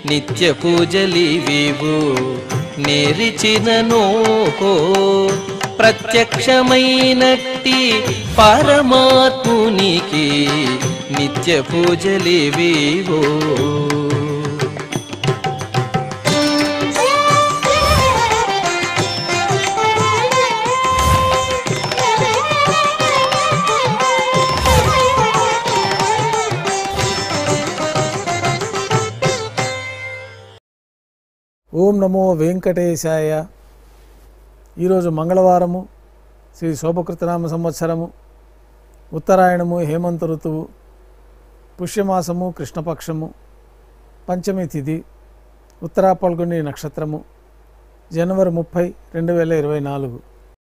నిత్య పూజలివివు నేరిచినను ప్రత్యక్షమైనట్టి పరమాత్మునికి నిత్య పూజలివివో ఓం నమో వెంకటేశాయ ఈరోజు మంగళవారము శ్రీ శోభకృతనామ సంవత్సరము ఉత్తరాయణము హేమంత ఋతువు పుష్యమాసము కృష్ణపక్షము పంచమి తిథి ఉత్తరా పల్గొని నక్షత్రము జనవరి ముప్పై రెండు వేల ఇరవై నాలుగు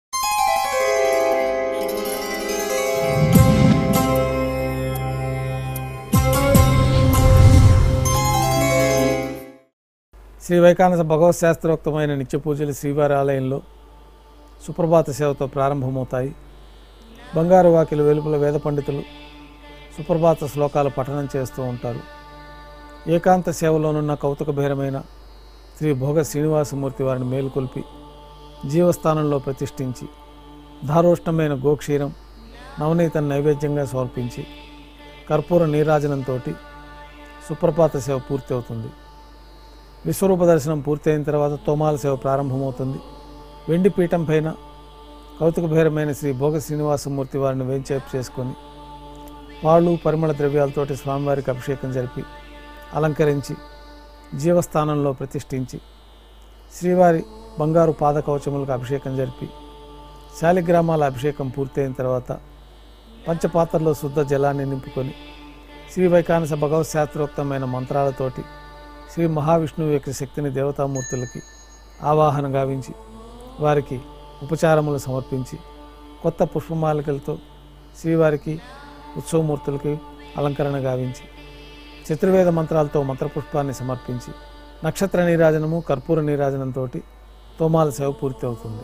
శ్రీ వైకానస భగవత్ శాస్త్రోక్తమైన నిత్య పూజలు శ్రీవారి ఆలయంలో సుప్రభాత సేవతో ప్రారంభమవుతాయి బంగారు వాకిలు వెలుపల వేద పండితులు సుప్రభాత శ్లోకాలు పఠనం చేస్తూ ఉంటారు ఏకాంత సేవలోనున్న కౌతుకభేరమైన శ్రీ భోగ శ్రీనివాసమూర్తి వారిని మేలుకొల్పి జీవస్థానంలో ప్రతిష్ఠించి ధారోష్ణమైన గోక్షీరం నవనీత నైవేద్యంగా సమర్పించి కర్పూర నీరాజనంతో సుప్రభాత సేవ పూర్తి అవుతుంది విశ్వరూప దర్శనం పూర్తయిన తర్వాత తోమాల సేవ ప్రారంభమవుతుంది వెండి పీఠం పైన కౌతుకభేరమైన శ్రీ భోగ శ్రీనివాసమూర్తి వారిని వేంచేపు చేసుకొని పాళ్ళు పరిమళ ద్రవ్యాలతోటి స్వామివారికి అభిషేకం జరిపి అలంకరించి జీవస్థానంలో ప్రతిష్ఠించి శ్రీవారి బంగారు పాద కవచములకు అభిషేకం జరిపి శాలిగ్రామాల అభిషేకం పూర్తయిన తర్వాత పంచపాత్రలో శుద్ధ జలాన్ని నింపుకొని శ్రీ వైకానస భగవత్ శాస్త్రోక్తమైన మంత్రాలతోటి శ్రీ మహావిష్ణువు యొక్క శక్తిని దేవతామూర్తులకి ఆవాహన గావించి వారికి ఉపచారములు సమర్పించి కొత్త పుష్పమాలికలతో శ్రీవారికి ఉత్సవమూర్తులకి అలంకరణ గావించి చతుర్వేద మంత్రాలతో మంత్రపుష్పాన్ని సమర్పించి నక్షత్ర నీరాజనము కర్పూర నీరాజనంతో తోమాల సేవ పూర్తి అవుతుంది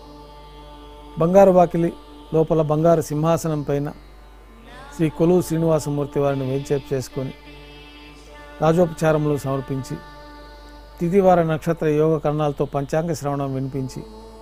బంగారు వాకిలి లోపల బంగారు సింహాసనం పైన శ్రీ కొలువు శ్రీనివాసమూర్తి వారిని వేంచేపు చేసుకొని రాజోపచారములు సమర్పించి తిథివార నక్షత్ర యోగ కరణాలతో పంచాంగ శ్రవణం వినిపించి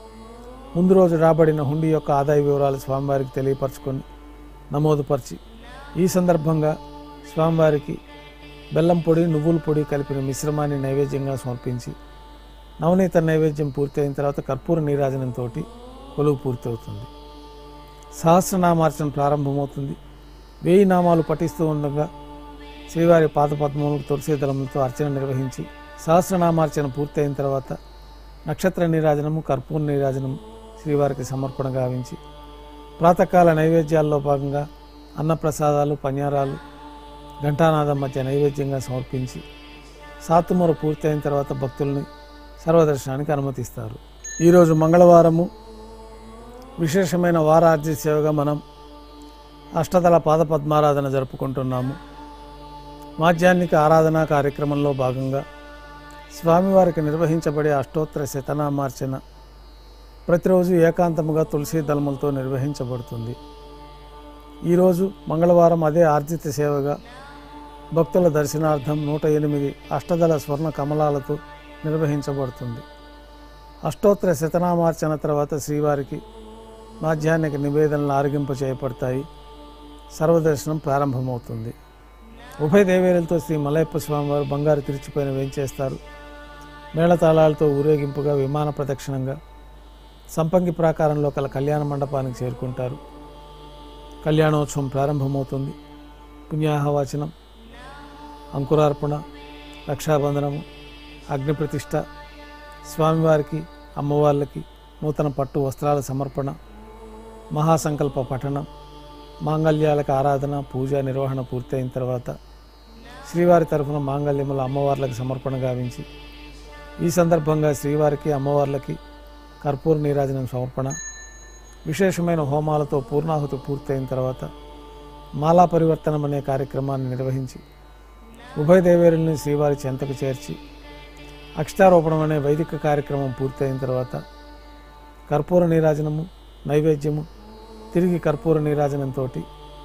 ముందు రోజు రాబడిన హుండీ యొక్క ఆదాయ వివరాలు స్వామివారికి తెలియపరచుకొని నమోదుపరిచి ఈ సందర్భంగా స్వామివారికి బెల్లం పొడి నువ్వుల పొడి కలిపిన మిశ్రమాన్ని నైవేద్యంగా సమర్పించి నవనీత నైవేద్యం పూర్తి అయిన తర్వాత కర్పూర నీరాజనంతో కొలువు పూర్తవుతుంది సహస్రనామార్చన ప్రారంభమవుతుంది వేయి నామాలు పఠిస్తూ ఉండగా శ్రీవారి పాదపద్మములకు తులసి దళములతో అర్చన నిర్వహించి సహస్రనామార్చన పూర్తయిన తర్వాత నక్షత్ర నీరాజనము కర్పూర నీరాజనం శ్రీవారికి సమర్పణ గావించి ప్రాతకాల నైవేద్యాల్లో భాగంగా అన్నప్రసాదాలు పన్యారాలు ఘంటానాదం మధ్య నైవేద్యంగా సమర్పించి సాతుమూర పూర్తయిన తర్వాత భక్తుల్ని సర్వదర్శనానికి అనుమతిస్తారు ఈరోజు మంగళవారము విశేషమైన వారార్జి సేవగా మనం అష్టదళ పాదపద్మారాధన జరుపుకుంటున్నాము మాధ్యాహ్నిక ఆరాధనా కార్యక్రమంలో భాగంగా స్వామివారికి నిర్వహించబడే అష్టోత్తర శతనామార్చన ప్రతిరోజు ఏకాంతముగా తులసి దళములతో నిర్వహించబడుతుంది ఈరోజు మంగళవారం అదే ఆర్జిత సేవగా భక్తుల దర్శనార్థం నూట ఎనిమిది అష్టదళ స్వర్ణ కమలాలతో నిర్వహించబడుతుంది అష్టోత్తర శతనామార్చన తర్వాత శ్రీవారికి మాధ్యాహ్నిక నివేదనలు ఆరగింప చేయబడతాయి సర్వదర్శనం ప్రారంభమవుతుంది ఉభయ దేవేరులతో శ్రీ మలయప్ప స్వామివారు బంగారు తిరిచిపోయిన వేంచేస్తారు మేళతాళాలతో ఊరేగింపుగా విమాన ప్రదక్షిణంగా సంపంగి ప్రాకారంలో కల కళ్యాణ మండపానికి చేరుకుంటారు కళ్యాణోత్సవం ప్రారంభమవుతుంది పుణ్యాహవాచనం అంకురార్పణ రక్షాబంధనము అగ్ని ప్రతిష్ట స్వామివారికి అమ్మవార్లకి నూతన పట్టు వస్త్రాల సమర్పణ మహాసంకల్ప పఠనం మాంగళ్యాలకు ఆరాధన పూజ నిర్వహణ పూర్తయిన తర్వాత శ్రీవారి తరఫున మాంగళ్యముల అమ్మవార్లకు సమర్పణ గావించి ఈ సందర్భంగా శ్రీవారికి అమ్మవార్లకి కర్పూర నీరాజనం సమర్పణ విశేషమైన హోమాలతో పూర్ణాహుతి పూర్తయిన తర్వాత మాలా పరివర్తనం అనే కార్యక్రమాన్ని నిర్వహించి ఉభయ దేవేరుల్ని శ్రీవారి చెంతకు చేర్చి అక్షతారోపణం అనే వైదిక కార్యక్రమం పూర్తయిన తర్వాత కర్పూర నీరాజనము నైవేద్యము తిరిగి కర్పూర నీరాజనంతో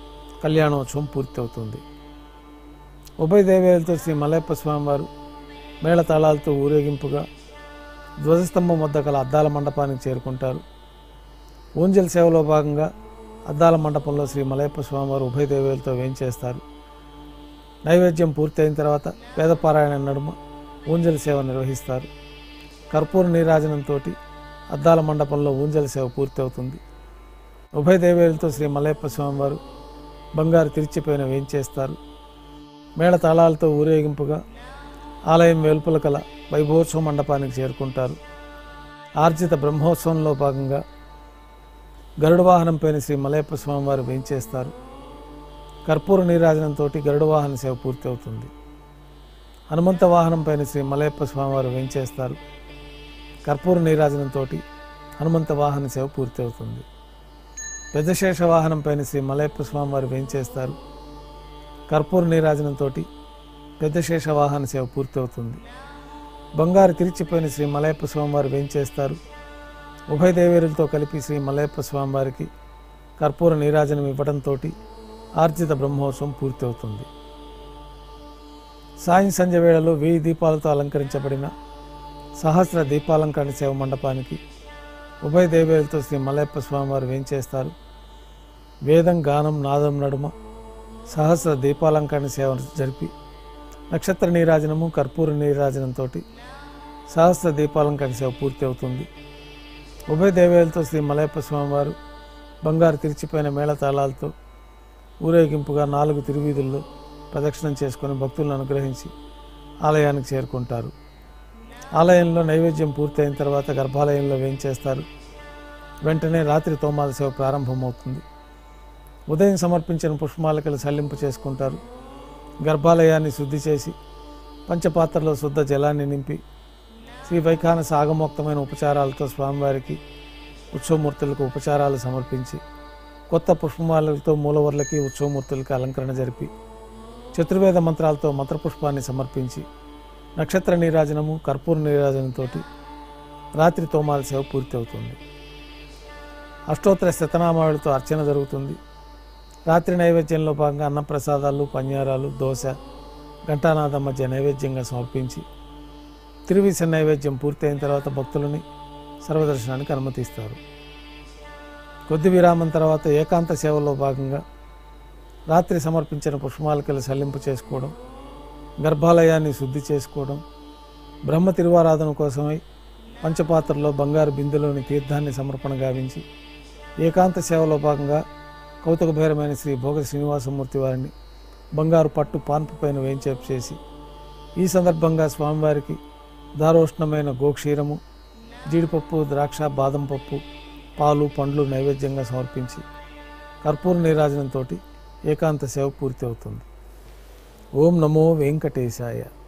కళ్యాణోత్సవం పూర్తవుతుంది ఉభయ దేవేలతో శ్రీ మలయప్ప స్వామివారు మేళతాళాలతో ఊరేగింపుగా ధ్వజస్తంభం వద్ద గల అద్దాల మండపానికి చేరుకుంటారు ఊంజల్ సేవలో భాగంగా అద్దాల మండపంలో శ్రీ మలయప్ప స్వామివారు ఉభయ దేవేలతో వేంచేస్తారు నైవేద్యం పూర్తయిన తర్వాత వేదపారాయణ నడుమ ఊంజల్ సేవ నిర్వహిస్తారు కర్పూర నీరాజనంతో అద్దాల మండపంలో ఊంజల్ సేవ పూర్తి అవుతుంది ఉభయ దేవేలతో శ్రీ మలయప్ప స్వామివారు బంగారు తిరిచిపోయిన వేంచేస్తారు మేళ తాళాలతో ఊరేగింపుగా ఆలయం వెలుపల కల వైభవోత్సవ మండపానికి చేరుకుంటారు ఆర్జిత బ్రహ్మోత్సవంలో భాగంగా గరుడ వాహనంపైన శ్రీ మలయప్ప స్వామివారు వేంచేస్తారు కర్పూర నీరాజనంతో గరుడ వాహన సేవ పూర్తి అవుతుంది హనుమంత వాహనంపైన శ్రీ మలయప్ప స్వామివారు వేంచేస్తారు కర్పూర నీరాజనంతో హనుమంత వాహన సేవ పూర్తి అవుతుంది పెద్దశేష వాహనంపైన శ్రీ మలయప్ప స్వామివారు వేంచేస్తారు కర్పూర నీరాజనంతో పెద్దశేష వాహన సేవ పూర్తి అవుతుంది బంగారు తిరిచిపోయిన శ్రీ మలయప్ప స్వామివారు వేంచేస్తారు ఉభయ దేవేరులతో కలిపి శ్రీ మలయప్ప స్వామివారికి కర్పూర నీరాజనం ఇవ్వడంతో ఆర్జిత బ్రహ్మోత్సవం పూర్తి అవుతుంది సాయం సంధ్య వేళలో వెయ్యి దీపాలతో అలంకరించబడిన సహస్ర దీపాలంకరణ సేవ మండపానికి ఉభయ దేవేలతో శ్రీ మలయప్ప స్వామివారు వేంచేస్తారు వేదం గానం నాదం నడుమ సహస్ర దీపాలంకరణ సేవ జరిపి నక్షత్ర నీరాజనము కర్పూర నీరాజనంతో సహస్ర దీపాలంకరణ సేవ పూర్తి అవుతుంది ఉభయ దేవేలతో శ్రీ మలయప్ప స్వామివారు బంగారు తిరిచిపోయిన మేళతాళాలతో ఊరేగింపుగా నాలుగు తిరువీధుల్లో ప్రదక్షిణం చేసుకొని భక్తులను అనుగ్రహించి ఆలయానికి చేరుకుంటారు ఆలయంలో నైవేద్యం పూర్తయిన తర్వాత గర్భాలయంలో వేయించేస్తారు వెంటనే రాత్రి తోమాల సేవ ప్రారంభమవుతుంది ఉదయం సమర్పించిన పుష్పమాలికలు సల్లింపు చేసుకుంటారు గర్భాలయాన్ని శుద్ధి చేసి పంచపాత్రలో శుద్ధ జలాన్ని నింపి శ్రీ వైఖానస ఆగమోక్తమైన ఉపచారాలతో స్వామివారికి ఉత్సవమూర్తులకు ఉపచారాలు సమర్పించి కొత్త పుష్పమాలలతో మూలవర్లకి ఉత్సవమూర్తులకి అలంకరణ జరిపి చతుర్వేద మంత్రాలతో మంత్రపుష్పాన్ని సమర్పించి నక్షత్ర నీరాజనము కర్పూర నీరాజనంతో రాత్రి తోమాల సేవ పూర్తి అవుతుంది అష్టోత్తర శతనామావులతో అర్చన జరుగుతుంది రాత్రి నైవేద్యంలో భాగంగా అన్నప్రసాదాలు పన్యారాలు దోశ ఘంటానాథం మధ్య నైవేద్యంగా సమర్పించి తిరువిస నైవేద్యం పూర్తయిన తర్వాత భక్తులని సర్వదర్శనానికి అనుమతిస్తారు కొద్ది విరామం తర్వాత ఏకాంత సేవలో భాగంగా రాత్రి సమర్పించిన పుష్పమాలికలు సల్లింపు చేసుకోవడం గర్భాలయాన్ని శుద్ధి చేసుకోవడం బ్రహ్మ తిరువారాధన కోసమై పంచపాత్రలో బంగారు బిందెలోని తీర్థాన్ని సమర్పణ గావించి ఏకాంత సేవలో భాగంగా కౌతుకభైరమైన శ్రీ భోగ శ్రీనివాసమూర్తి వారిని బంగారు పట్టు పాన్పు పైన వేయించేపు చేసి ఈ సందర్భంగా స్వామివారికి దారోష్ణమైన గోక్షీరము జీడిపప్పు ద్రాక్ష బాదం పప్పు పాలు పండ్లు నైవేద్యంగా సమర్పించి కర్పూర నీరాజనంతో ఏకాంత సేవ పూర్తి అవుతుంది ఓం నమో వెంకటేశాయ